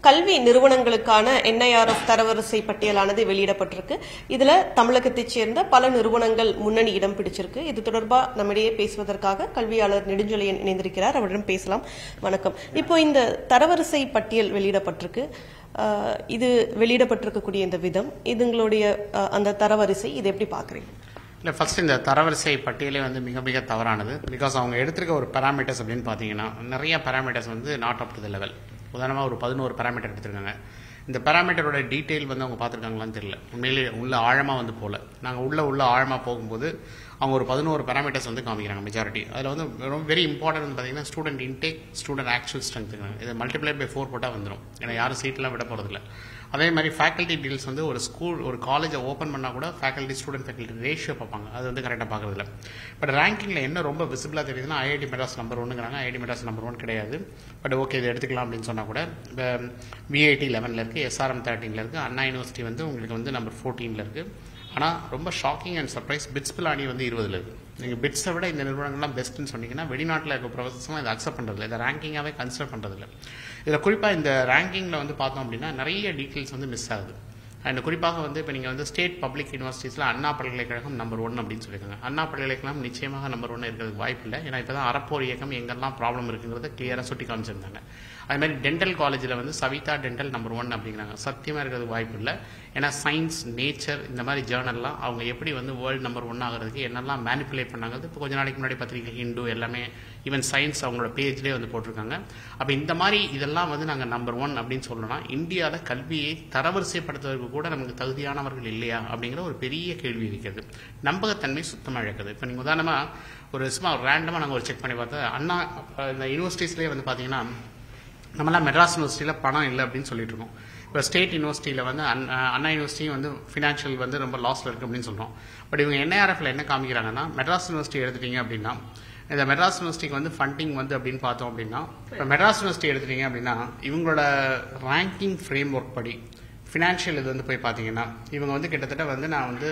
கல்வி நிறுவனங்களுக்கான என்ஐஆர்எஃப் தரவரிசை பட்டியலானது வெளியிடப்பட்டிருக்கு இதுல தமிழகத்தைச் சேர்ந்த பல நிறுவனங்கள் முன்னணி இடம் பிடிச்சிருக்கு இது தொடர்பா நம்மிடையே பேசுவதற்காக கல்வியாளர் நெடுஞ்செழியன் இணைந்திருக்கிறார் அவரிடம் பேசலாம் வணக்கம் இப்போ இந்த தரவரிசை பட்டியல் வெளியிடப்பட்டிருக்கு அஹ், இது வெளியிடப்பட்டிருக்கக்கூடிய இந்த விதம் இதுங்களுடைய அஹ், அந்த தரவரிசை இது எப்படி பாக்குறீங்க இல்லை ஃபர்ஸ்ட் இந்த தரவரிசை பட்டியலே வந்து மிக மிக தவறானது பிகாஸ் அவங்க எடுத்திருக்க ஒரு பேராமீட்டர்ஸ் அப்படின்னு பார்த்தீங்கன்னா நிறைய பேராமீட்டர்ஸ் வந்து not up to the level உதாரணமாக ஒரு பதினோரு பேராமீட்டர் எடுத்திருக்காங்க இந்த பேராமீட்டரோட டீட்டெயில் வந்து அவங்க பார்த்துருக்காங்களான்னு தெரியல உண்மையிலேயே உள்ள ஆழமாக வந்து போகல நாங்கள் உள்ள உள்ள ஆழமாக போகும்போது அவங்க ஒரு பதினோரு பேராமீட்டர்ஸ் வந்து காமிக்கிறாங்க மெஜாரிட்டி அதில் வந்து ரொம்ப வெரி இம்பார்ட்டன்ட் வந்து பார்த்தீங்கன்னா student intake student actual strength இது மல்டிப்ளை பை ஃபோர் போட்டால் வந்துடும் ஏன்னா யாரும் சீட்லாம் விட போகிறதில்ல அதே மாதிரி ஃபேக்கல்ட்டி டீல்ஸ் வந்து ஒரு ஸ்கூல் ஒரு காலேஜை ஓப்பன் பண்ணால் கூட ஃபேக்கல்ட்டி ஸ்டூடெண்ட் ஃபேக்கல்ட்டி ரேஷியோ பார்ப்பாங்க அது வந்து கரெக்டாக பார்க்கறதில்ல பட் ரேங்கிங்கில் என்ன ரொம்ப விசிபிளாக தெரியுதுன்னா ஐஐடி மெட்ராஸ் நம்பர் ஒன்றுங்கிறாங்க ஐஐடி மெட்ராஸ் நம்பர் ஒன் கிடையாது பட் ஓகே இதை எடுத்துக்கலாம் அப்படின்னு சொன்னால் கூட இப்போ விஐடி லெவனில் இருக்குது எஸ்ஆர்எம் தேர்ட்டீனில் இருக்குது அண்ணா யூனிவர்சிட்டி வந்து உங்களுக்கு வந்து நம்பர் ஃபோர்டீனில் இருக்குது ஆனால் ரொம்ப shocking and surprise BITS Pilani வந்து இருபதுல இருக்கு நீங்கள் பிட்ஸை விட இந்த நிறுவனங்கள்லாம் பெஸ்ட்டுன்னு சொன்னீங்கன்னா வெளிநாட்டில் இருக்க ப்ரொஃபஸர்ஸ்லாம் இதை அக்செப்ட் பண்ணுறதில்ல இதை ரேங்கிங்காகவே கன்சிடர் பண்ணுறதில்ல இதில் குறிப்பாக இந்த ரேங்கிங்கில் வந்து பார்த்தோம் அப்படின்னா நிறைய டீட்டெயில்ஸ் வந்து மிஸ் ஆகுது அண்ட் குறிப்பாக வந்து இப்போ நீங்கள் வந்து ஸ்டேட் பப்ளிக் யூனிவர்சிட்டிஸில் அண்ணா பல்கலைக்கழகம் நம்பர் ஒன் அப்படின்னு சொல்லியிருக்காங்க அண்ணா பல்கலைக்கழகம் நிச்சயமாக நம்பர் ஒன்று இருக்கிறதுக்கு வாய்ப்பு இல்லை ஏன்னா இப்போ தான் அறப்போர் இயக்கம் எங்கெல்லாம் ப்ராப்ளம் இருக்குங்கிறத கிளியராக சுட்டி காமிச்சிருந்தாங்க அது மாதிரி டென்டல் காலேஜில் வந்து சவிதா டென்டல் நம்பர் ஒன் அப்படிங்கிறாங்க சத்தியமாக இருக்கிறதுக்கு வாய்ப்பு இல்லை ஏன்னா சயின்ஸ் நேச்சர் இந்த மாதிரி ஜேர்னல்லாம் அவங்க எப்படி வந்து வேர்ல்டு நம்பர் ஒன் ஆகிறதுக்கு என்னெல்லாம் மேனிப்புலேட் பண்ணாங்கிறது இப்போ கொஞ்ச நாளைக்கு முன்னாடி பத்திரிகை ஹிந்து எல்லாமே ஈவன் சயின்ஸ் அவங்களோட பேஜ்லேயே வந்து போட்டிருக்காங்க அப்போ இந்த மாதிரி இதெல்லாம் வந்து நாங்கள் நம்பர் ஒன் அப்படின்னு சொல்லணும்னா இந்தியாவில் கல்வியை தரவரிசைப்படுத்துவதற்கு கூட நமக்கு தகுதியானவர்கள் இல்லையா அப்படிங்கிற ஒரு பெரிய கேள்வி இருக்கிறது நம்பகத்தன்மை சுத்தமாக இழக்குது இப்போ நீங்கள் உதாரணமாக ஒரு சும்மா ரேண்டமாக நாங்கள் ஒரு செக் பண்ணி பார்த்தா அண்ணா அஹ், இந்த யூனிவர்சிட்டிஸ்லேயே வந்து பார்த்தீங்கன்னா நம்மளாம் மெட்ராஸ் யூனிவர்சிட்டியில் பணம் இல்லை அப்படின்னு சொல்லிட்டு இருக்கோம் இப்போ ஸ்டேட் யூனிவர்சிட்டியில் வந்து அண்ணா அண்ணா யூனிவர்சிட்டியும் வந்து ஃபினான்ஷியல் வந்து ரொம்ப லாஸில் இருக்குது அப்படின்னு சொல்கிறோம் பட் இவங்க என்ஐஆர்எஃப்ல என்ன காமிக்கிறாங்கன்னா மெட்ராஸ் யூனிவர்சிட்டி எடுத்துட்டீங்க அப்படின்னா இந்த மெட்ராஸ் யூனிவர்சிட்டிக்கு வந்து ஃபண்டிங் வந்து அப்படின்னு பார்த்தோம் அப்படின்னா இப்போ மெட்ராஸ் யூனிவர்சிட்டி எடுத்துட்டீங்க அப்படின்னா இவங்களோட ரேங்கிங் ஃப்ரேம் ஒர்க் படி ஃபினான்ஷியல் இது வந்து போய் பார்த்தீங்கன்னா இவங்க வந்து கிட்டத்தட்ட வந்து நான் வந்து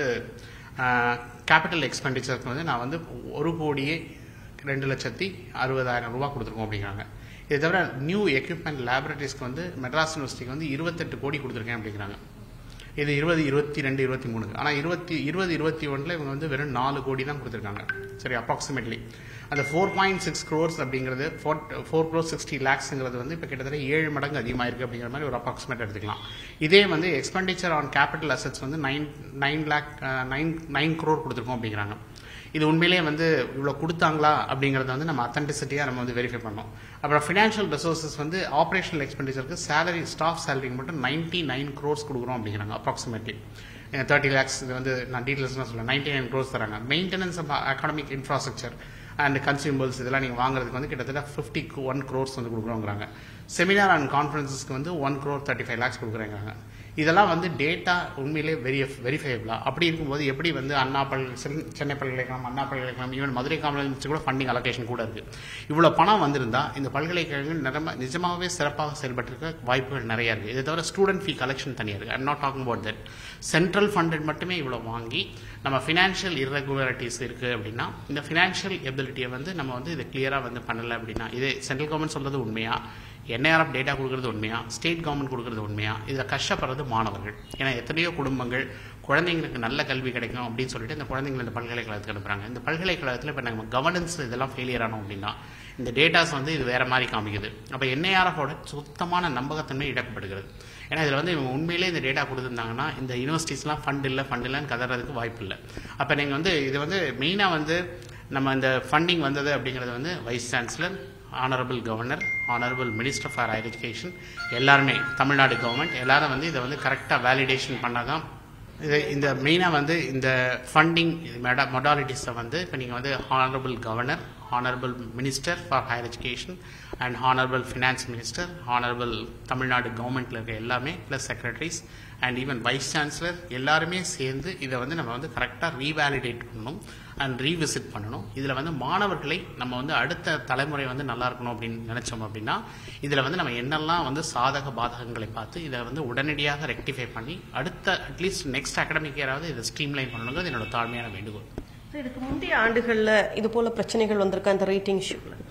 கேபிட்டல் எக்ஸ்பெண்டிச்சருக்கு வந்து நான் வந்து ஒரு கோடியே ரெண்டு லட்சத்தி அறுபதாயிரம் ரூபா கொடுத்துருக்கோம் அப்படிங்கிறாங்க இதை தவிர நியூ எக்யூப்மெண்ட் லேபரேட்டரிஸ்க்கு வந்து மெட்ராஸ் யூனிவர்சிட்டிக்கு வந்து இருபத்தெட்டு கோடி கொடுத்துருக்கேன் அப்படிங்கிறாங்க இது இருபது இருபத்தி ரெண்டு இருபத்தி மூணுக்கு ஆனால் இருபத்தி இருபது இருபத்தி ஒன்றில் இவங்க வந்து வெறும் நாலு கோடி தான் கொடுத்துருக்காங்க சரி அப்ராக்சிமேட்லி அந்த ஃபோர் பாயிண்ட் சிக்ஸ் க்ரோர்ஸ் அப்படிங்கிறது ஃபோர் ஃபோர் க்ரோர் சிக்ஸ்டி லேக்ஸுங்கிறது வந்து இப்போ கிட்டத்தட்ட ஏழு மடங்கு அதிகமாக இருக்குது அப்படிங்கிற மாதிரி ஒரு அப்ராக்சிமேட் எடுத்துக்கலாம் இதே வந்து எக்ஸ்பெண்டிச்சர் ஆன் கேபிட்டல் அசட்ஸ் வந்து nine nine lakh nine nine crore கொடுத்துருக்கோம் அப்படிங்கிறாங்க இது உண்மையிலேயே வந்து இவ்வளோ கொடுத்தாங்களா அப்படிங்கிறத வந்து நம்ம அத்தன்டிசிட்டியாக நம்ம வந்து வெரிஃபை பண்ணோம் அப்புறம் ஃபினான்ஷியல் ரிசோர்ஸஸ் வந்து ஆப்ரேஷனல் எக்ஸ்பெண்டிச்சருக்கு சேலரி ஸ்டாஃப் சேலரிக்கு மட்டும் நைன்டி நைன் க்ரோர்ஸ் கொடுக்குறோம் அப்படிங்கிறாங்க அப்ராக்சிமேட்லி தேர்ட்டி லேக்ஸ் இது வந்து நான் டீட்டெயில்ஸ்லாம் சொல்ல நைன்டி நைன் க்ரோர்ஸ் தராங்க maintenance of academic infrastructure and consumers இதெல்லாம் நீங்கள் வாங்குறதுக்கு வந்து கிட்டத்தட்ட ஃபிஃப்டி ஒன் க்ரோர்ஸ் வந்து கொடுக்குறோங்கிறாங்க செமினார் அண்ட் கான்ஃபரன்சஸ்க்கு வந்து one crore thirty five lakhs கொடுக்குறாங்க இதெல்லாம் வந்து டேட்டா உண்மையிலே வெரி வெரிஃபைபிளா அப்படி இருக்கும்போது எப்படி வந்து அண்ணா பல்கலை சென்- சென்னை பல்கலைக்கழகம் அண்ணா பல்கலைக்கழகம் ஈவன் மதுரை காமராஜ் கூட ஃபண்டிங் அலோகேஷன் கூட இருக்கு இவ்வளோ பணம் வந்திருந்தா இந்த பல்கலைக்கழகங்கள் நிஜமா நிஜமாகவே சிறப்பாக செயல்பட்டிருக்க வாய்ப்புகள் நிறைய இருக்கு இதை தவிர ஸ்டூடெண்ட் ஃபீ கலெக்ஷன் தனியாக இருக்கு I'm not talking about that central funded மட்டுமே இவ்வளோ வாங்கி நம்ம ஃபினான்ஷியல் irregularities இருக்கு அப்படின்னா இந்த ஃபினான்ஷியல் எபிலிட்டியை வந்து நம்ம வந்து இதை கிளியராக வந்து பண்ணலை அப்படின்னா இது சென்ட்ரல் கவர்மெண்ட் சொல்றது உண்மையா என்ஐஆர்எஃப் டேட்டா கொடுக்கறது உண்மையா ஸ்டேட் கவர்மெண்ட் கொடுக்கறது உண்மையா இதில் கஷ்டப்படுறது மாணவர்கள் ஏன்னா எத்தனையோ குடும்பங்கள் குழந்தைங்களுக்கு நல்ல கல்வி கிடைக்கும் அப்படின்னு சொல்லிட்டு இந்த குழந்தைங்களை இந்த பல்கலைக்கழகத்துக்கு அனுப்புறாங்க இந்த பல்கலைக்கழகத்தில் இப்போ நம்ம கவர்னன்ஸ் இதெல்லாம் ஃபெயிலியர் ஆனோம் அப்படின்னா இந்த டேட்டாஸ் வந்து இது வேற மாதிரி காமிக்குது அப்போ என்ஐஆர்எஃபோட சுத்தமான நம்பகத்தன்மை இழக்கப்படுகிறது ஏன்னா இதில் வந்து இவங்க உண்மையிலே இந்த டேட்டா கொடுத்துருந்தாங்கன்னா இந்த யூனிவர்சிட்டிஸ்லாம் ஃபண்ட் இல்லை ஃபண்ட் இல்லைன்னு கதறதுக்கு வாய்ப்பு இல்லை அப்போ நீங்கள் வந்து இது வந்து மெயினாக வந்து நம்ம இந்த ஃபண்டிங் வந்தது அப்படிங்கிறது வந்து vice chancellor honourable governor honourable minister for higher education எல்லாருமே தமிழ்நாடு கவர்மெண்ட் எல்லாரும் வந்து இதை வந்து கரெக்டாக வேலிடேஷன் பண்ணாதான் இது இந்த மெயினாக வந்து இந்த ஃபண்டிங் மொடாலிட்டிஸை வந்து இப்போ நீங்கள் வந்து honourable governor honourable minister for higher education and honourable finance minister honourable Tamil Nadu கவர்மெண்ட்டில் இருக்க எல்லாமே plus secretaries and even vice chancellor எல்லாருமே சேர்ந்து இதை வந்து நம்ம வந்து கரெக்டாக ரீவேலிடேட் பண்ணணும் அண்ட் ரீவிசிட் பண்ணணும் இதில் வந்து மாணவர்களை நம்ம வந்து அடுத்த தலைமுறை வந்து நல்லா இருக்கணும் அப்படின்னு நினைச்சோம் அப்படின்னா இதில் வந்து நம்ம என்னெல்லாம் வந்து சாதக பாதகங்களை பார்த்து இதை வந்து உடனடியாக ரெக்டிஃபை பண்ணி அடுத்த அட்லீஸ்ட் நெக்ஸ்ட் அகடமிக் இயராவது இதை ஸ்ட்ரீம்லைன் பண்ணணுங்கிறது என்னோட தாழ்மையான வேண்டுகோள் இதுக்கு முந்தைய ஆண்டுகள்ல இது போல பிரச்சனைகள் வந்திருக்க அந்த ரேட்டிங் இஷ்யூல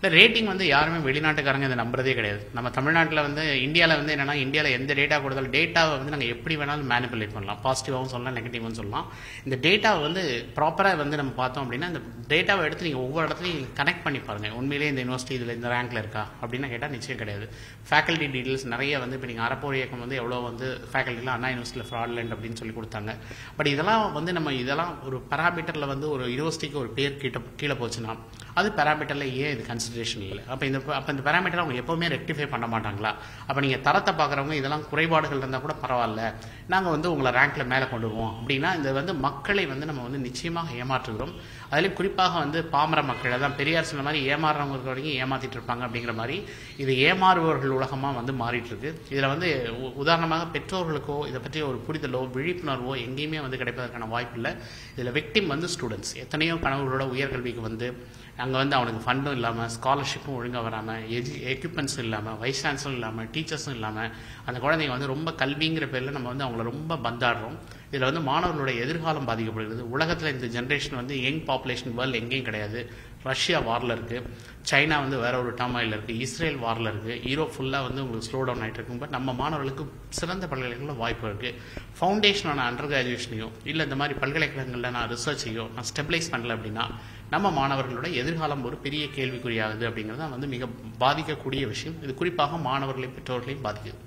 இந்த ரேட்டிங் வந்து யாருமே வெளிநாட்டுக்காரங்க இதை நம்புறதே கிடையாது நம்ம தமிழ்நாட்டில் வந்து இந்தியாவில் வந்து என்னன்னா இந்தியாவில் எந்த டேட்டா கொடுத்தாலும் டேட்டாவை வந்து நாங்கள் எப்படி வேணாலும் மேனிப்புலேட் பண்ணலாம் பாசிட்டிவாகவும் சொல்லலாம் நெகட்டிவாகவும் சொல்லலாம் இந்த டேட்டாவை வந்து ப்ராப்பராக வந்து நம்ம பார்த்தோம் அப்படின்னா இந்த டேட்டாவை எடுத்து நீங்கள் ஒவ்வொரு இடத்துலையும் கனெக்ட் பண்ணி பாருங்க உண்மையிலேயே இந்த யூனிவர்சிட்டி இதில் இந்த ரேங்க்ல இருக்கா அப்படின்னு கேட்டால் நிச்சயம் கிடையாது ஃபேக்கல்ட்டி டீடைல்ஸ் நிறைய வந்து இப்போ நீங்கள் அறப்போர் இயக்கம் வந்து எவ்வளோ வந்து ஃபேக்கல்ட்டிலாம் அண்ணா யூனிவர்சிட்டியில் ஃப்ராட்லண்ட் அப்படின்னு சொல்லி கொடுத்தாங்க பட் இதெல்லாம் வந்து நம்ம இதெல்லாம் ஒரு பேராமீட்டரில் வந்து ஒரு யூனிவர்சிட்டிக்கு ஒரு பேர் கிட்ட கீழே போச்சுன்னா அது பேராமீட்டரில் ஏன் இது கன்சிடரேஷன் இல்லை அப்போ இந்த அப்போ இந்த பேராமீட்டர் அவங்க எப்போவுமே ரெக்டிஃபை பண்ண மாட்டாங்களா அப்போ நீங்கள் தரத்தை பார்க்குறவங்க இதெல்லாம் குறைபாடுகள் இருந்தால் கூட பரவாயில்ல நாங்கள் வந்து உங்களை ரேங்க்ல மேலே கொண்டு வருவோம் அப்படின்னா இந்த வந்து மக்களை வந்து நம்ம வந்து நிச்சயமாக ஏமாற்றுகிறோம் அதுலேயும் குறிப்பாக வந்து பாமர மக்கள் அதான் பெரியார் சொன்ன மாதிரி ஏமாறுறவங்க இருக்க வரைக்கும் ஏமாத்திட்டு இருப்பாங்க அப்படிங்கிற மாதிரி இது ஏமாறுபவர்கள் உலகமாக வந்து மாறிட்டு இருக்கு இதில் வந்து உ- உதாரணமாக பெற்றோர்களுக்கோ இதை பற்றி ஒரு புரிதலோ விழிப்புணர்வோ எங்கேயுமே வந்து கிடைப்பதற்கான வாய்ப்பு இல்லை இதில் விக்டிம் வந்து ஸ்டூடெண்ட்ஸ் எத்தனையோ கனவுகளோட உயர்கல்விக்கு வந்து அங்கே வந்து அவனுக்கு ஃபண்டும் இல்லாமல் ஸ்காலர்ஷிப்பும் ஒழுங்காக வராமல் எஜு எக்யூப்மெண்ட்ஸும் இல்லாமல் வைஸ் சான்சலும் இல்லாமல் டீச்சர்ஸும் இல்லாமல் அந்த குழந்தைங்க வந்து ரொம்ப கல்விங்கிற பேரில் நம்ம வந்து அவங்கள ரொம்ப பந்தாடுறோம் இதில் வந்து மாணவர்களோட எதிர்காலம் பாதிக்கப்படுகிறது உலகத்தில் இந்த ஜென்ரேஷன் வந்து யங் பாப்புலேஷன் வேர்ல்டு எங்கேயும் கிடையாது ரஷ்யா வாரில் இருக்குது சைனா வந்து வேற ஒரு டர்மாயில் இருக்குது இஸ்ரேல் வாரில் இருக்குது யூரோப் ஃபுல்லாக வந்து உங்களுக்கு ஸ்லோ டவுன் ஆகிட்டு இருக்கும் பட் நம்ம மாணவர்களுக்கு சிறந்த பல்கலைக்கழகங்களில் வாய்ப்பு இருக்குது ஃபவுண்டேஷனான அண்டர் கிராஜுவேஷனையோ இல்லை இந்த மாதிரி பல்கலைக்கழகங்களில் நான் ரிசர்ச்சையோ நான் ஸ்டெபிளைஸ் பண்ணல அப்படின்னா நம்ம மாணவர்களோட எதிர்காலம் ஒரு பெரிய கேள்விக்குறியாகுது அப்படிங்கிறது வந்து மிக பாதிக்கக்கூடிய விஷயம் இது குறிப்பாக மாணவர்களையும் பெற்றோர்களையும் பாதிக்குது